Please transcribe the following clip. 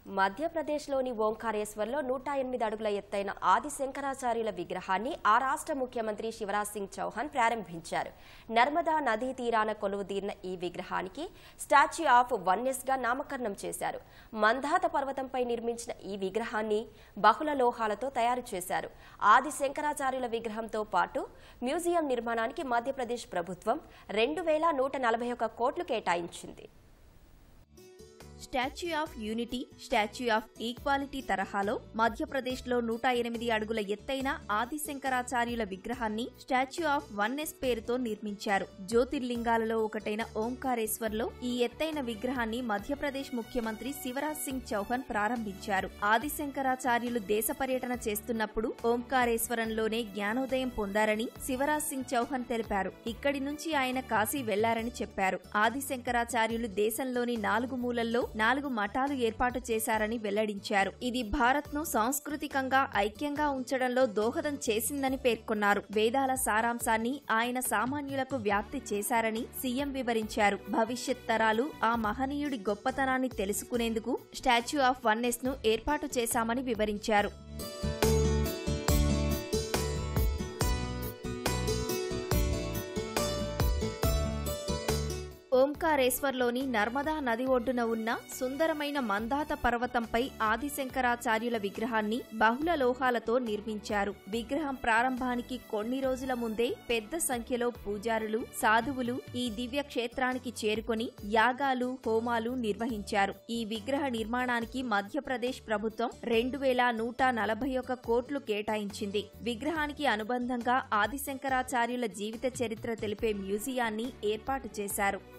మధ్యప్రదేశ్లోని ఓంకారేశ్వర్లో నూట ఎనిమిది అడుగుల ఎత్తైన ఆది శంకరాచార్యుల విగ్రహాన్ని ఆ రాష్ట్ర ముఖ్యమంత్రి శివరాజ్ సింగ్ చౌహాన్ ప్రారంభించారు నర్మదా నదీ తీరాన కొలువుదీరిన ఈ విగ్రహానికి స్టాచ్యూ ఆఫ్ వన్నెస్ గా నామకరణం చేశారు మందాత పర్వతంపై నిర్మించిన ఈ విగ్రహాన్ని బహుళ లోహాలతో తయారు చేశారు ఆది శంకరాచార్యుల విగ్రహంతో పాటు మ్యూజియం నిర్మాణానికి మధ్యప్రదేశ్ ప్రభుత్వం రెండు వేల నూట నలభై ఒక్క కోట్లు కేటాయించింది statue of unity statue of equality తరహాలో మధ్యప్రదేశ్లో నూట ఎనిమిది అడుగుల ఎత్తైన ఆదిశంకరాచార్యుల విగ్రహాన్ని స్టాచ్యూ ఆఫ్ వన్నెస్ పేరుతో నిర్మించారు జ్యోతిర్లింగాలలో ఒకటైన ఓంకారేశ్వర్లో ఈ ఎత్తైన విగ్రహాన్ని మధ్యప్రదేశ్ ముఖ్యమంత్రి శివరాజ్ సింగ్ చౌహాన్ ప్రారంభించారు ఆదిశంకరాచార్యులు దేశ పర్యటన చేస్తున్నప్పుడు ఓంకారేశ్వరంలోనే జ్ఞానోదయం పొందారని శివరాజ్ సింగ్ చౌహాన్ తెలిపారు ఇక్కడి నుంచి ఆయన కాశీ వెళ్లారని చెప్పారు ఆదిశంకరాచార్యులు దేశంలోని నాలుగు మూలల్లో నాలుగు మఠాలు ఏర్పాటు చేశారని వెల్లడించారు ఇది భారత్ ను సాంస్కృతికంగా ఐక్యంగా ఉంచడంలో దోహదం చేసిందని పేర్కొన్నారు వేదాల సారాంశాన్ని ఆయన సామాన్యులకు వ్యాప్తి చేశారని సీఎం వివరించారు భవిష్యత్ తరాలు ఆ మహనీయుడి గొప్పతనాన్ని తెలుసుకునేందుకు స్టాచ్యూ ఆఫ్ వన్నెస్ ను ఏర్పాటు చేశామని వివరించారు ఓంకారేశ్వర్లోని నర్మదా నది ఒడ్డున ఉన్న సుందరమైన మందాత పర్వతంపై ఆదిశంకరాచార్యుల విగ్రహాన్ని బహుళ లోహాలతో నిర్మించారు విగ్రహం ప్రారంభానికి కొన్ని రోజుల ముందే పెద్ద సంఖ్యలో పూజారులు సాధువులు ఈ దివ్య క్షేత్రానికి చేరుకొని యాగాలు హోమాలు నిర్వహించారు ఈ విగ్రహ నిర్మాణానికి మధ్యప్రదేశ్ ప్రభుత్వం రెండు వేల నూట నలభై ఒక్క కోట్లు కేటాయించింది విగ్రహానికి అనుబంధంగా ఆదిశంకరాచార్యుల జీవిత చరిత్ర తెలిపే మ్యూజియాన్ని ఏర్పాటు చేశారు